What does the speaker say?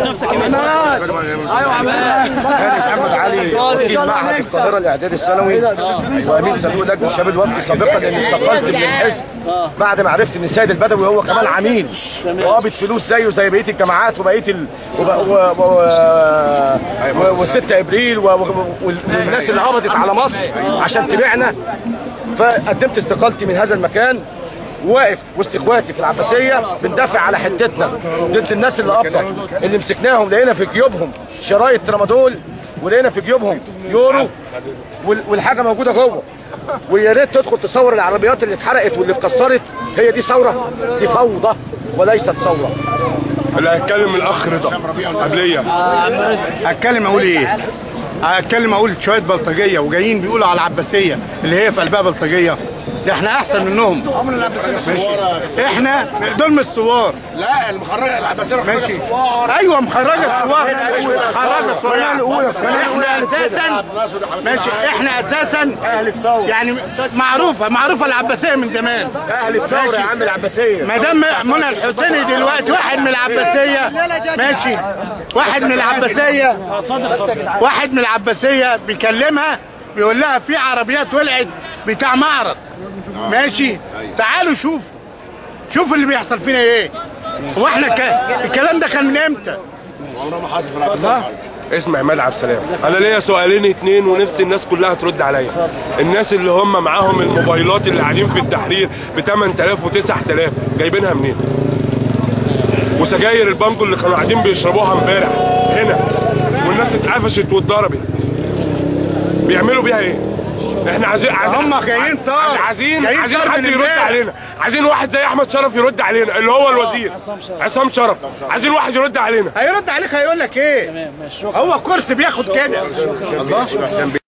نفسك يا مان ايوه عماد محمد علي وكيل معهد القاهره الاعدادي الثانوي وامين صندوق لجنه الشباب الوفدي سابقا لاني استقلت من الحزب بعد ما عرفت ان سيد البدوي هو كمان عميل وقابض فلوس زيه زي بقيه الجامعات وبقيه ال... وب... و... و... و... و6 ابريل و... و... والناس اللي قبضت على مصر عشان تبيعنا فقدمت استقالتي من هذا المكان واقف وسط اخواتي في العباسيه بندافع على حتتنا ضد الناس اللي قابضه اللي مسكناهم لقينا في جيوبهم شرايط ترامادول ولقينا في جيوبهم يورو وال- والحاجه موجوده جوه ويا ريت تدخل تصور العربيات اللي اتحرقت واللي اتكسرت هي دي ثوره دي فوضى وليست ثوره اللي هيتكلم الاخ رضا قبليه هتكلم اقول ايه؟ هتكلم اقول شويه بلطجيه وجايين بيقولوا على العباسيه اللي هي في قلبها بلطجيه ده احنا احسن منهم ماشي احنا دول مش ثوار لا المخرجه العباسيه ماشي ايوه مخرجه الثوار مخرجه الثوار احنا اساسا ماشي احنا اساسا اهل الثوره يعني معروفه معروفه العباسيه من زمان اهل الثوره يا عم العباسيه ما دام منى الحسيني دلوقتي واحد من العباسيه ماشي واحد من العباسيه واحد من العباسيه بيكلمها بيقول لها في عربيات ولعت بتاع معرض ماشي تعالوا شوفوا شوفوا اللي بيحصل فينا ايه هو احنا ك... الكلام ده كان من امتى؟ الله اسمع عماد عبد السلام انا ليا سؤالين اتنين ونفسي الناس كلها ترد عليا الناس اللي هم معاهم الموبايلات اللي قاعدين في التحرير ب 8000 و 9000 جايبينها منين وسجاير البانجو اللي كانوا قاعدين بيشربوها امبارح هنا والناس اتقفشت واتضربت بيعملوا بيها ايه احنا عايزين عايزين هم جايين طار. عايزين جايين عايزين طار حد من يرد امبارح. علينا عايزين واحد زي احمد شرف يرد علينا اللي هو الوزير عصام شرف عايزين واحد يرد علينا هيرد عليك هيقول لك ايه؟ تمام ماشي شكرا هو كرسي بياخد كده الله